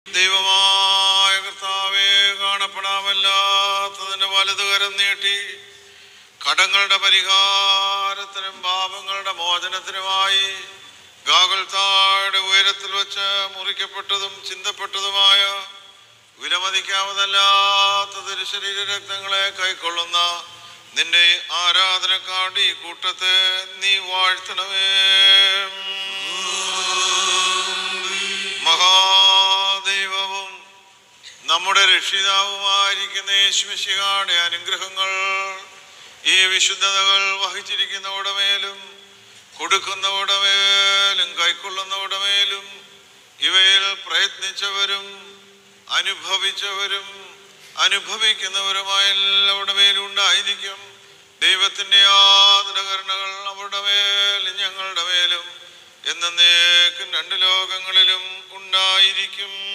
ദൈവമായ കർത്താവെ കാണപ്പെടാമല്ലാത്തതിന്റെ വലതുകരം നീട്ടി കടങ്ങളുടെ പരിഹാരത്തിനും പാപങ്ങളുടെ മോചനത്തിനുമായി ഗാഗുൽത്തായുടെ ഉയരത്തിൽ വെച്ച് മുറിക്കപ്പെട്ടതും ചിന്തപ്പെട്ടതുമായ വിലമതിക്കാവതല്ലാത്ത തിരുശരീര രക്തങ്ങളെ കൈക്കൊള്ളുന്ന നിന്റെ ആരാധനക്കാണ്ട് ഈ കൂട്ടത്തെ നീ വാഴ്ത്തണമേ മഹാദൈവവും നമ്മുടെ രക്ഷിതാവുമായിരിക്കുന്ന യേശുമിശിഹായുടെ അനുഗ്രഹങ്ങൾ ഈ വിശുദ്ധതകൾ വഹിച്ചിരിക്കുന്നവരുടെ മേലും കൊടുക്കുന്നവരുടെ മേലും കൈക്കൊള്ളുന്നവരുടെ മേലും ഇവയിൽ പ്രയത്നിച്ചവരും അനുഭവിച്ചവരും അനുഭവിക്കുന്നവരുമായ എല്ലാവരുടെ മേലും ഉണ്ടായിരിക്കും ദൈവത്തിന്റെ യാതൊരു അവരുടെ മേലും ഞങ്ങളുടെ മേലും എന്നേക്കും രണ്ട് ലോകങ്ങളിലും ഉണ്ടായിരിക്കും